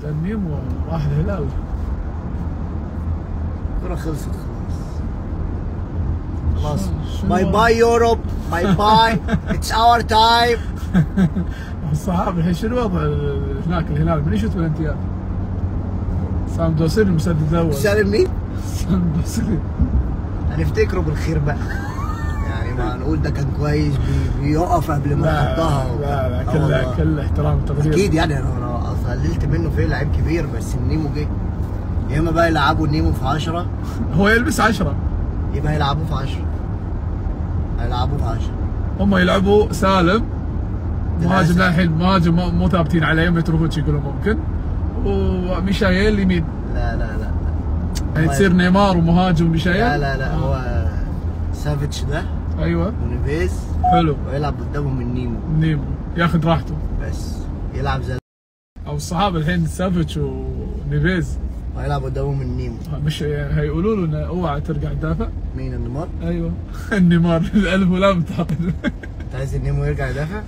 النيم وراح الهلال الكرة خلصت خلاص خلاص شنو- باي باي يوروب باي باي اتس اور تايم الصحابه الحين شنو الوضع هناك الهلال من يشوت بالانتيات؟ سام دوسري المسدد الاول سالم مين؟ سام دوسري هنفتكره بالخير بقى يعني ما نقول ده كان كويس بي- بيقف قبل ما لا يحطها لا لا آه كل والله. كل احترام وتقدير اكيد يعني انا أنا قللت منه في لعيب كبير بس النيمو جه يا اما بقى يلعبوا النيمو في 10 هو يلبس عشرة يبقى يلعبوه في 10 هيلعبوه في 10 هم يلعبوا سالم مهاجم للأسف. للحين مهاجم مو- مو ثابتين عليه متروفيتش يقولون ممكن وميشايل يمين لا لا لا يعني تصير نيمار ومهاجم ميشايل لا لا لا آه. هو سافيتش ده ايوه ونيفيز حلو ويلعب قدامهم النيمو نيمو ياخذ راحته بس يلعب زي او الصحابه الحين سافيتش ونيفيز ويلعب قدامهم النيمو مش هيقولوا له انه اوعى ترجع تدافع مين النيمار؟ ايوه النيمار الالف ولام تحط انت عايز النيمو يرجع يدافع؟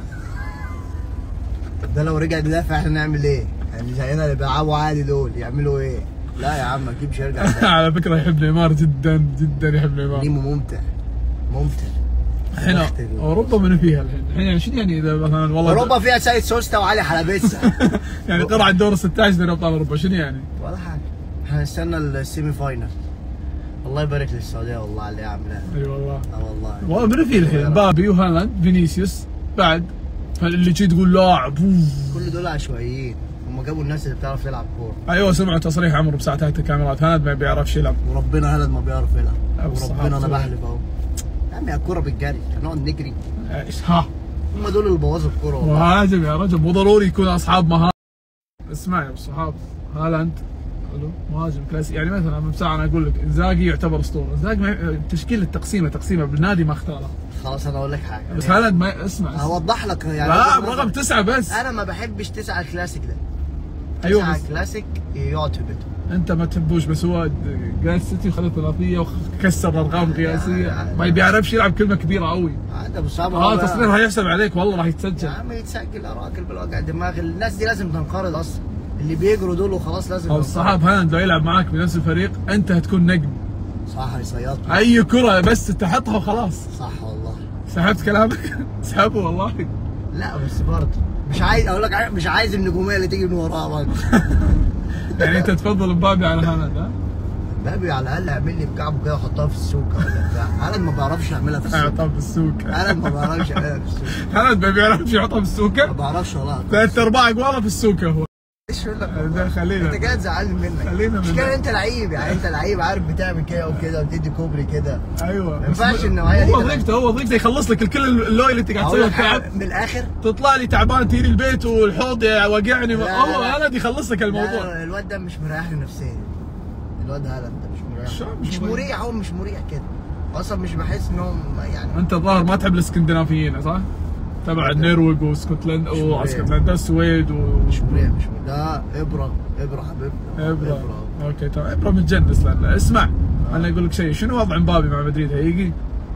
طب ده لو رجع يدافع احنا نعمل ايه؟ يعني زينا اللي بيلعبوا عادي دول يعملوا ايه؟ لا يا عم اكيد مش هيرجع يدافع على فكره يحب نيمار جدا جدا يحب نيمار نيمو ممتع ممتع الحين بختك. اوروبا من فيها الحين الحين يعني شنو يعني اذا مثلا والله اوروبا فيها سيد سوستا وعلي حلبسه يعني قرعه دور 16 دوري ابطال اوروبا شنو يعني؟ ولا حاجه احنا نستنى السيمي فاينل الله يبارك للسعوديه والله على اللي عاملاه اي والله اه والله والله من في الحين بابي وهالاند فينيسيوس بعد اللي تجي تقول لاعب أوف. كل دول عشوائيين هم جابوا الناس اللي بتعرف تلعب كوره ايوه سمعوا تصريح عمرو بساعة تحت الكاميرات هالاند ما بيعرفش يلعب وربنا هلد ما بيعرف يلعب أبو الصحاب وربنا انا طبعا. بحلف اهو يا عم يا الكوره بالجري هنقعد نجري ايش ها هم دول اللي بوظوا الكوره والله مهاجم يا رجل مو ضروري يكون اصحاب مهارة اسمع يا ابو الصحاب هالاند حلو مهاجم كلاسي يعني مثلا من ساعه انا اقول لك انزاجي يعتبر اسطوره انزاجي ما- تشكيله تقسيمه تقسيمه بالنادي ما اختارها خلاص انا اقول لك حاجه بس هالاند ما اسمع هوضح لك يعني لا وجهة رقم نظري. تسعه بس انا ما بحبش تسعه الكلاسيك ده ايوه تسعه بس الكلاسيك يقعد في بيته انت ما تحبوش بس هو جاي السيتي خذ ثلاثيه وكسر ارقام قياسيه ما بيعرفش يلعب كلمه كبيره قوي هذا ابو صعب اه تصريح هيحسب عليك والله راح يا يتسجل عم يتسجل يا راجل بالوجع دماغ الناس دي لازم تنقرض اصلا اللي بيجروا دول وخلاص لازم او ينقرض. الصحاب هالاند لو يلعب معاك بنفس الفريق انت هتكون نجم صح يصيطوا اي كره بس تحطها وخلاص صح والله سحبت كلامك سحبه والله لا بس برضه مش عايز اقول لك عايز- مش عايز النجوميه اللي تيجي من وراها برضه يعني انت تفضل مبابي على هالاند ها؟ بابي على الاقل يعمل لي بكعبه كده يحطها في السوكه ولا بتاع هالاند ما بيعرفش يعملها في السوكه اعطاه في السوق هالاند ما بيعرفش يعملها في السوكه هالاند ما بيعرفش يحطها في ما السوكه بعرفش والله ثلاث ارباع اقواله في السوكه هو ايش يقول لك ده والله؟ خلينا. انت كده تزعلني منك خلينا مش من كده ده. انت لعيب يعني انت لعيب عارف بتعمل كده وكده وتدي كوبري كده ايوه ما ينفعش النوعية دي هو تبقى- وظيفته هو وظيفته يخلص لك الكل اللوي اللي انت قاعد اقول تسويه لك حاجة التعب من الاخر تطلع لي تعبان تجيني البيت والحوض وقعني لا، هو لا. هالاند يخلص لك لا، الموضوع لا، الواد ده مش مريح لي نفسيا الواد هالاند ده مش مريح شو مش مش مريح؟ مريح هو مش مريح كده اصلا مش بحس ان هو يعني انت الظاهر ما تحب الاسكندنافيين صح؟ تبع النرويج واسكتلندا مريح. واسكتلندا السويد و مش مريح مش مريح ده ابره ابره حبيبنا ابرا اوكي تمام ابرا متجنس لان اسمع انا اقول لك شيء شنو وضع مبابي مع مدريد هيجي؟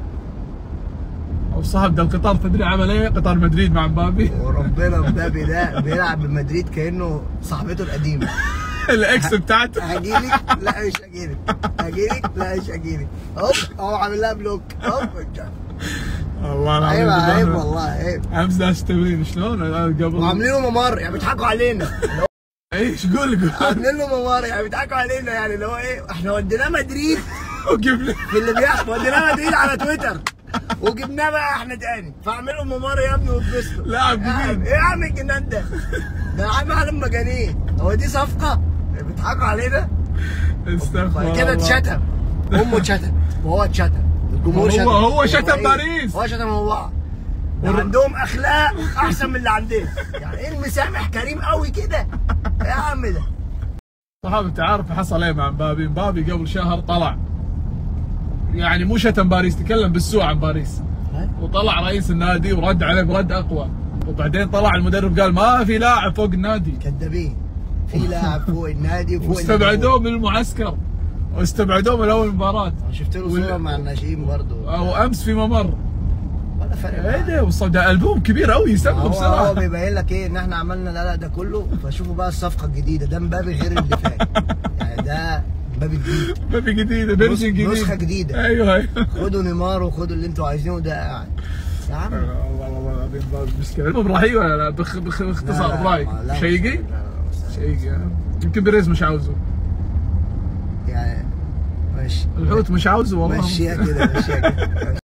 او صاحب ده القطار تدري عمل ايه؟ قطار مدريد مع مبابي وربنا مبابي ده بيلعب بمدريد كانه صاحبته القديمه الاكس بتاعته هجيلك لا مش هجيلك هجيلك لا مش هجيلك هوب هو عامل لها بلوك هوب والله العظيم عيب عيب بالله. والله عيب امس داش تمرين شلون أنا قبل وعاملينه ممر يعني بيضحكوا علينا ايش قول قول عاملين له ممر يعني بيضحكوا علينا يعني اللي هو ايه احنا وديناه مدريد وقف في اللي بيحصل وديناه مدريد على تويتر وجبناه بقى احنا تاني فاعملوا ممر يا ابني واتبسطوا لاعب يا عم، جديد ايه يا عم الجنان ده؟ ده عم عالم مجانين هو دي صفقه؟ بيضحكوا علينا؟ استغفر بعد كده الله. اتشتم امه اتشتم وهو اتشتم الجمهور هو- شتم هو شتم إيه؟ باريس. هو شتم الله ده والر- عندهم اخلاق احسن من اللي عندنا يعني ايه المسامح كريم قوي كده إيه يا عم ده صحاب انت عارف حصل ايه مع مبابي مبابي قبل شهر طلع يعني مو شتم باريس تكلم بالسوء عن باريس وطلع رئيس النادي ورد عليه برد اقوى وبعدين طلع المدرب قال ما في لاعب فوق النادي كذابين في لاعب فوق النادي وفوق واستبعدوه من المعسكر واستبعدوه من اول مباراه النادي. شفت له وال- صوره مع الناشئين برضه وامس في ممر ولا فارق ايه معاه. ده والص- ده البوم كبير قوي يسمى هو هو بسرعه بيبين لك ايه ان احنا عملنا القلق ده كله فشوفوا بقى الصفقه الجديده ده مبابي غير اللي فات يعني ده مبابي جديد بابي جديده فيرجن جديد نسخة جديدة. ايوه ايوه خدوا نيمار وخدوا اللي انتوا عايزينه ده قاعد يا عم والله والله العظيم بابي مشكله المهم رهيب ولا لا بخ- بخ- لا، باختصار لا، برايك لا، لا، شيقي لا، لا، لا، شيقي ها؟ يمكن بيريز مش عاوزه يعني ماشي الحوت مش عاوزه والله مشيها كده مشيها كده